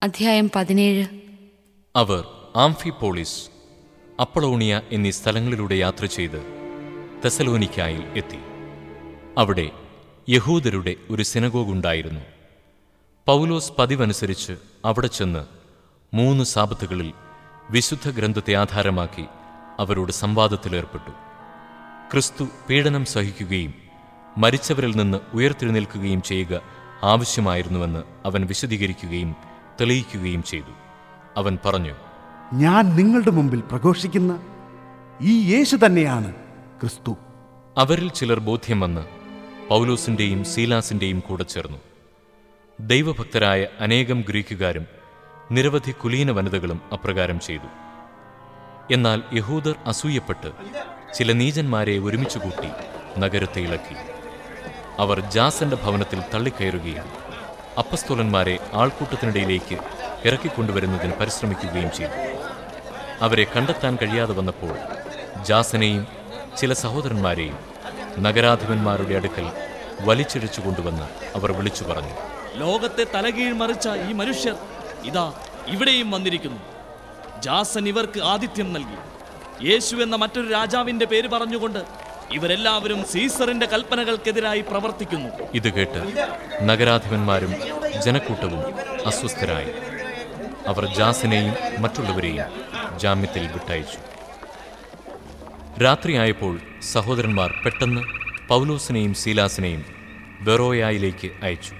അധ്യായം പതിനേഴ് അവർ ആംഫിപോളിസ് അപ്പളോണിയ എന്നീ സ്ഥലങ്ങളിലൂടെ യാത്ര ചെയ്ത് തെസലോനിക്കായിൽ എത്തി അവിടെ യഹൂദരുടെ ഒരു സിനഗോഗ് ഉണ്ടായിരുന്നു പൗലോസ് പതിവനുസരിച്ച് അവിടെ ചെന്ന് മൂന്ന് സാപത്തുകളിൽ വിശുദ്ധ ഗ്രന്ഥത്തെ ആധാരമാക്കി അവരോട് സംവാദത്തിലേർപ്പെട്ടു ക്രിസ്തു പീഡനം സഹിക്കുകയും മരിച്ചവരിൽ നിന്ന് ഉയർത്തെഴുന്നേൽക്കുകയും ചെയ്യുക ആവശ്യമായിരുന്നുവെന്ന് അവൻ വിശദീകരിക്കുകയും തെളിയിക്കുകയും ചെയ്തു അവൻ പറഞ്ഞു ഞാൻ നിങ്ങളുടെ മുമ്പിൽ പ്രഘോഷിക്കുന്ന ഈ യേശു തന്നെയാണ് ക്രിസ്തു അവരിൽ ചിലർ ബോധ്യം വന്ന് പൗലോസിന്റെയും സീലാസിന്റെയും കൂടെ ചേർന്നു ദൈവഭക്തരായ അനേകം ഗ്രീക്കുകാരും നിരവധി കുലീന വനിതകളും അപ്രകാരം ചെയ്തു എന്നാൽ യഹൂദർ അസൂയപ്പെട്ട് ചില നീചന്മാരെ ഒരുമിച്ച് കൂട്ടി നഗരത്തെ ഇളക്കി അവർ ജാസന്റെ ഭവനത്തിൽ തള്ളിക്കയറുകയും അപ്പസ്തോലന്മാരെ ആൾക്കൂട്ടത്തിനിടയിലേക്ക് ഇറക്കിക്കൊണ്ടുവരുന്നതിന് പരിശ്രമിക്കുകയും ചെയ്തു അവരെ കണ്ടെത്താൻ കഴിയാതെ വന്നപ്പോൾ ജാസനെയും ചില സഹോദരന്മാരെയും നഗരാധിപന്മാരുടെ അടുക്കൽ വലിച്ചിഴച്ചു കൊണ്ടുവന്ന് അവർ വിളിച്ചു പറഞ്ഞു ലോകത്തെ തലകീഴ് മറിച്ച ഈ മനുഷ്യർ ഇതാ ഇവിടെയും വന്നിരിക്കുന്നു ജാസൻ ഇവർക്ക് ആതിഥ്യം നൽകി യേശു എന്ന മറ്റൊരു രാജാവിന്റെ പേര് പറഞ്ഞുകൊണ്ട് ഇവരെല്ലാവരും സീസറിന്റെ കൽപ്പനകൾക്കെതിരായി പ്രവർത്തിക്കുന്നു ഇത് കേട്ട് നഗരാധിപന്മാരും ജനക്കൂട്ടവും അസ്വസ്ഥരായി അവർ ജാസിനെയും മറ്റുള്ളവരെയും ജാമ്യത്തിൽ വിട്ടയച്ചു രാത്രിയായപ്പോൾ സഹോദരന്മാർ പെട്ടെന്ന് പൗലോസിനെയും സീലാസിനെയും ബെറോയായിലേക്ക് അയച്ചു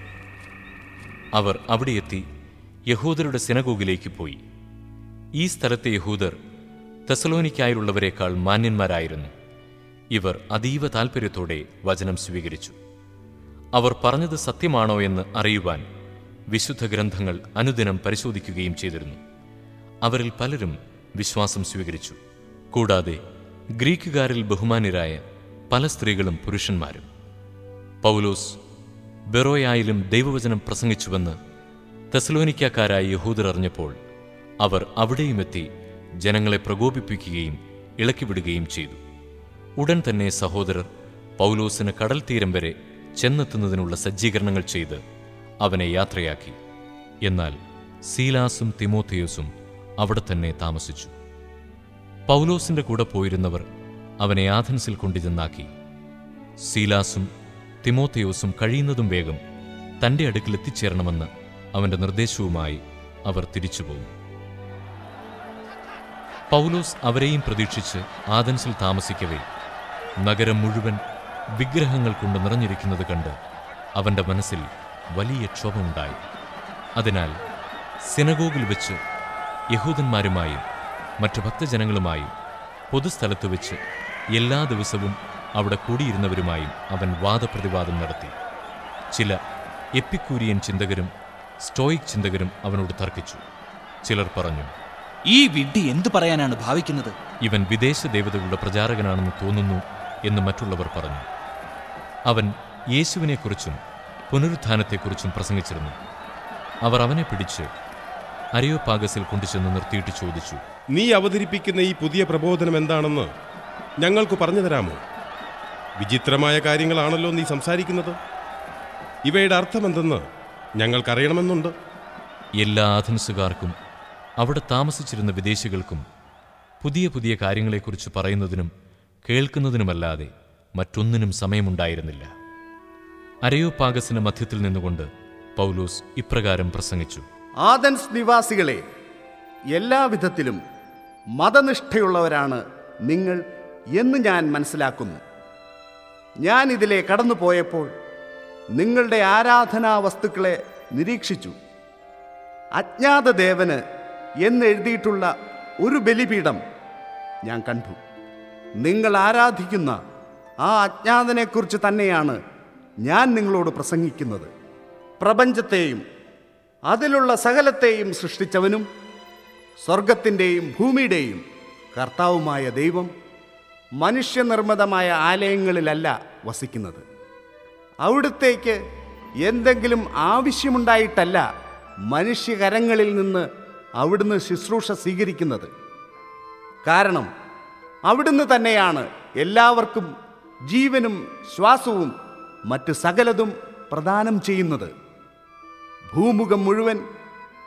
അവർ അവിടെയെത്തി യഹൂദരുടെ സിനഗോഗിലേക്ക് പോയി ഈ സ്ഥലത്തെ യഹൂദർ തെസലോനിക്കായുള്ളവരെക്കാൾ മാന്യന്മാരായിരുന്നു ഇവർ അതീവ താൽപ്പര്യത്തോടെ വചനം സ്വീകരിച്ചു അവർ പറഞ്ഞത് സത്യമാണോ എന്ന് അറിയുവാൻ വിശുദ്ധ ഗ്രന്ഥങ്ങൾ അനുദിനം പരിശോധിക്കുകയും ചെയ്തിരുന്നു അവരിൽ പലരും വിശ്വാസം സ്വീകരിച്ചു കൂടാതെ ഗ്രീക്കുകാരിൽ ബഹുമാന്യരായ പല സ്ത്രീകളും പുരുഷന്മാരും പൗലോസ് ബെറോയായിലും ദൈവവചനം പ്രസംഗിച്ചുവെന്ന് തെസലോനിക്കാക്കാരായ യഹൂദർ അറിഞ്ഞപ്പോൾ അവർ അവിടെയുമെത്തി ജനങ്ങളെ പ്രകോപിപ്പിക്കുകയും ഇളക്കിവിടുകയും ചെയ്തു ഉടൻ തന്നെ സഹോദരർ പൗലോസിന് കടൽ തീരം വരെ ചെന്നെത്തുന്നതിനുള്ള സജ്ജീകരണങ്ങൾ ചെയ്ത് അവനെ യാത്രയാക്കി എന്നാൽ സീലാസും തിമോത്തിയോസും അവിടെ തന്നെ താമസിച്ചു പൗലോസിന്റെ കൂടെ പോയിരുന്നവർ അവനെ ആഥൻസിൽ കൊണ്ടുചെന്നാക്കി സീലാസും തിമോത്തിയോസും കഴിയുന്നതും വേഗം തന്റെ അടുക്കൽ എത്തിച്ചേരണമെന്ന് അവന്റെ നിർദ്ദേശവുമായി അവർ തിരിച്ചുപോകും പൗലോസ് അവരെയും പ്രതീക്ഷിച്ച് ആദൻസിൽ താമസിക്കവേ നഗരം മുഴുവൻ വിഗ്രഹങ്ങൾ കൊണ്ട് നിറഞ്ഞിരിക്കുന്നത് കണ്ട് അവന്റെ മനസ്സിൽ വലിയ ക്ഷോഭമുണ്ടായി അതിനാൽ സിനഗോഗിൽ വെച്ച് യഹൂദന്മാരുമായും മറ്റു ഭക്തജനങ്ങളുമായും പൊതുസ്ഥലത്ത് വെച്ച് എല്ലാ ദിവസവും അവിടെ കൂടിയിരുന്നവരുമായും അവൻ വാദപ്രതിവാദം നടത്തി ചില എപ്പിക്കൂരിയൻ ചിന്തകരും സ്റ്റോയിക് ചിന്തകരും അവനോട് തർക്കിച്ചു ചിലർ പറഞ്ഞു ഈ വിഡ്ഢി എന്തു പറയാനാണ് ഭാവിക്കുന്നത് ഇവൻ വിദേശ ദേവതകളുടെ പ്രചാരകനാണെന്ന് തോന്നുന്നു എന്ന് മറ്റുള്ളവർ പറഞ്ഞു അവൻ യേശുവിനെക്കുറിച്ചും പുനരുത്ഥാനത്തെക്കുറിച്ചും പ്രസംഗിച്ചിരുന്നു അവർ അവനെ പിടിച്ച് അരിയോപാഗസിൽ കൊണ്ടുചെന്ന് നിർത്തിയിട്ട് ചോദിച്ചു നീ അവതരിപ്പിക്കുന്ന ഈ പുതിയ പ്രബോധനം എന്താണെന്ന് ഞങ്ങൾക്ക് പറഞ്ഞു തരാമോ വിചിത്രമായ കാര്യങ്ങളാണല്ലോ നീ സംസാരിക്കുന്നത് ഇവയുടെ അർത്ഥമെന്തെന്ന് ഞങ്ങൾക്കറിയണമെന്നുണ്ട് എല്ലാ ആഥൻസുകാർക്കും അവിടെ താമസിച്ചിരുന്ന വിദേശികൾക്കും പുതിയ പുതിയ കാര്യങ്ങളെക്കുറിച്ച് പറയുന്നതിനും കേൾക്കുന്നതിനുമല്ലാതെ മറ്റൊന്നിനും സമയമുണ്ടായിരുന്നില്ല അരയോപാഗസിന് മധ്യത്തിൽ നിന്നുകൊണ്ട് പൗലോസ് ഇപ്രകാരം പ്രസംഗിച്ചു ആദൻസ് നിവാസികളെ എല്ലാവിധത്തിലും മതനിഷ്ഠയുള്ളവരാണ് നിങ്ങൾ എന്ന് ഞാൻ മനസ്സിലാക്കുന്നു ഞാൻ ഇതിലെ കടന്നു പോയപ്പോൾ നിങ്ങളുടെ ആരാധനാ വസ്തുക്കളെ നിരീക്ഷിച്ചു അജ്ഞാത ദേവന് എന്നെഴുതിയിട്ടുള്ള ഒരു ബലിപീഠം ഞാൻ കണ്ടു നിങ്ങൾ ആരാധിക്കുന്ന ആ അജ്ഞാതനെക്കുറിച്ച് തന്നെയാണ് ഞാൻ നിങ്ങളോട് പ്രസംഗിക്കുന്നത് പ്രപഞ്ചത്തെയും അതിലുള്ള സകലത്തെയും സൃഷ്ടിച്ചവനും സ്വർഗത്തിൻ്റെയും ഭൂമിയുടെയും കർത്താവുമായ ദൈവം മനുഷ്യനിർമ്മിതമായ ആലയങ്ങളിലല്ല വസിക്കുന്നത് അവിടുത്തേക്ക് എന്തെങ്കിലും ആവശ്യമുണ്ടായിട്ടല്ല മനുഷ്യകരങ്ങളിൽ നിന്ന് അവിടുന്ന് ശുശ്രൂഷ സ്വീകരിക്കുന്നത് കാരണം അവിടുന്ന് തന്നെയാണ് എല്ലാവർക്കും ജീവനും ശ്വാസവും മറ്റ് സകലതും പ്രദാനം ചെയ്യുന്നത് ഭൂമുഖം മുഴുവൻ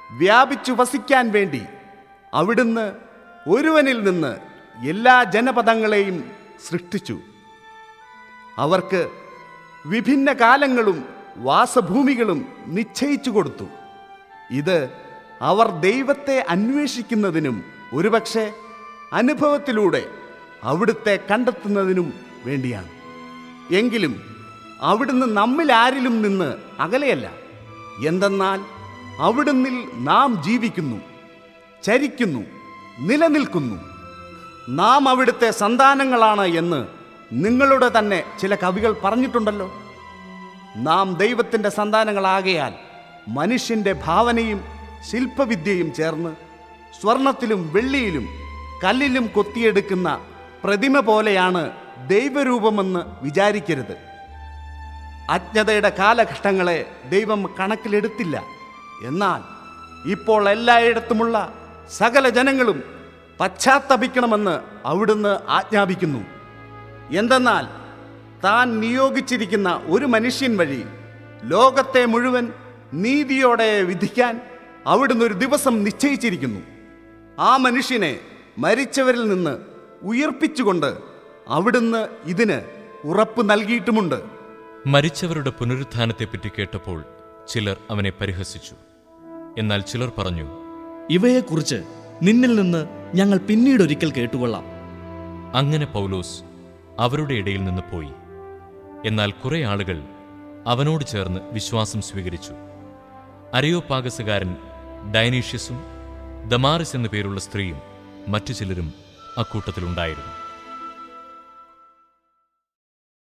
വ്യാപിച്ചു വസിക്കാൻ വേണ്ടി അവിടുന്ന് ഒരുവനിൽ നിന്ന് എല്ലാ ജനപദങ്ങളെയും സൃഷ്ടിച്ചു അവർക്ക് വിഭിന്ന കാലങ്ങളും വാസഭൂമികളും നിശ്ചയിച്ചു കൊടുത്തു ഇത് അവർ ദൈവത്തെ അന്വേഷിക്കുന്നതിനും ഒരുപക്ഷെ അനുഭവത്തിലൂടെ അവിടുത്തെ കണ്ടെത്തുന്നതിനും വേണ്ടിയാണ് എങ്കിലും അവിടുന്ന് നമ്മിൽ ആരിലും നിന്ന് അകലെയല്ല എന്തെന്നാൽ അവിടുന്നിൽ നാം ജീവിക്കുന്നു ചരിക്കുന്നു നിലനിൽക്കുന്നു നാം അവിടുത്തെ സന്താനങ്ങളാണ് എന്ന് നിങ്ങളുടെ തന്നെ ചില കവികൾ പറഞ്ഞിട്ടുണ്ടല്ലോ നാം ദൈവത്തിൻ്റെ സന്താനങ്ങളാകയാൽ മനുഷ്യൻ്റെ ഭാവനയും ശില്പവിദ്യയും ചേർന്ന് സ്വർണത്തിലും വെള്ളിയിലും കല്ലിലും കൊത്തിയെടുക്കുന്ന പ്രതിമ പോലെയാണ് ദൈവരൂപമെന്ന് വിചാരിക്കരുത് അജ്ഞതയുടെ കാലഘട്ടങ്ങളെ ദൈവം കണക്കിലെടുത്തില്ല എന്നാൽ ഇപ്പോൾ എല്ലായിടത്തുമുള്ള സകല ജനങ്ങളും പശ്ചാത്തപിക്കണമെന്ന് അവിടുന്ന് ആജ്ഞാപിക്കുന്നു എന്തെന്നാൽ താൻ നിയോഗിച്ചിരിക്കുന്ന ഒരു മനുഷ്യൻ വഴി ലോകത്തെ മുഴുവൻ നീതിയോടെ വിധിക്കാൻ അവിടുന്ന് ഒരു ദിവസം നിശ്ചയിച്ചിരിക്കുന്നു ആ മനുഷ്യനെ മരിച്ചവരിൽ നിന്ന് ഉയർപ്പിച്ചുകൊണ്ട് അവിടുന്ന് ഇതിന് ഉറപ്പ് നൽകിയിട്ടുമുണ്ട് മരിച്ചവരുടെ പുനരുത്ഥാനത്തെപ്പറ്റി കേട്ടപ്പോൾ ചിലർ അവനെ പരിഹസിച്ചു എന്നാൽ ചിലർ പറഞ്ഞു ഇവയെക്കുറിച്ച് നിന്നിൽ നിന്ന് ഞങ്ങൾ പിന്നീടൊരിക്കൽ കേട്ടുകൊള്ളാം അങ്ങനെ പൗലോസ് അവരുടെ ഇടയിൽ നിന്ന് പോയി എന്നാൽ കുറെ ആളുകൾ അവനോട് ചേർന്ന് വിശ്വാസം സ്വീകരിച്ചു അരയോപാഗസുകാരൻ ഡൈനീഷ്യസും ദമാറിസ് എന്നു പേരുള്ള സ്ത്രീയും മറ്റു ചിലരും അക്കൂട്ടത്തിലുണ്ടായിരുന്നു